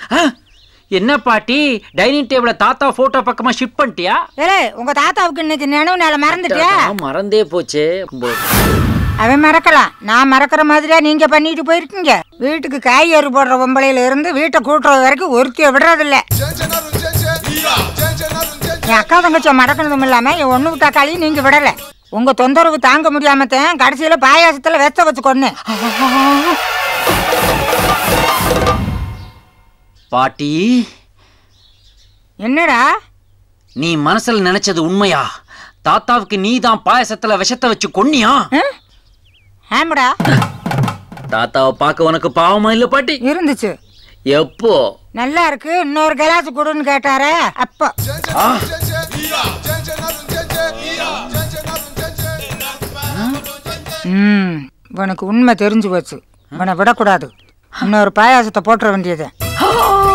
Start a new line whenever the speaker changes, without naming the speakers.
என்ன பாட்டி டைனிங் டேபிள தாத்தா போட்டோ பக்கமா ஷிஃப்ட் பண்ணிட்டியா
ஏலே உங்க தாத்தாவுக்கு இன்னைக்கு நினைவு நாளை மறந்துட்டியா
நான் மறந்தே போச்சே
அவன் மறக்கலாம் நான் மறக்கிற மாதிரியா நீங்க பண்ணிட்டு போயிருக்கீங்க வீட்டுக்கு காய்கறி போடுற பொம்பளையில இருந்து வீட்டை கூட்டுறது வரைக்கும் ஒருத்திய விடுறதில்ல என் அக்கா தங்கச்சியை மறக்கணதும் இல்லாம என் ஒண்ணு தக்காளியும் நீங்க விடல உங்க தொந்தரவு தாங்க முடியாமத்தான் கடைசியில பாயாசத்துல வெச்ச வச்சு கொன்னு
பாட்டி
என்னடா
நீ மனசுல நினைச்சது உண்மையா தாத்தாவுக்கு நீ தான் பாயசத்துல விஷத்தை வச்சு கொன்னியா
ஆமாடா
தாத்தாவை பார்க்க உனக்கு பாவமா இல்ல பாட்டி
இருந்துச்சு
எப்போ
நல்லா இருக்கு இன்னொரு கிளாஸ் கொடுன்னு கேட்டாரே அப்போ
ஆ,
ம் உனக்கு உண்மை தெரிஞ்சு போச்சு உன்னை விடக்கூடாது இன்னொரு பாயாசத்தை போட்டுற வேண்டியது
ஆ,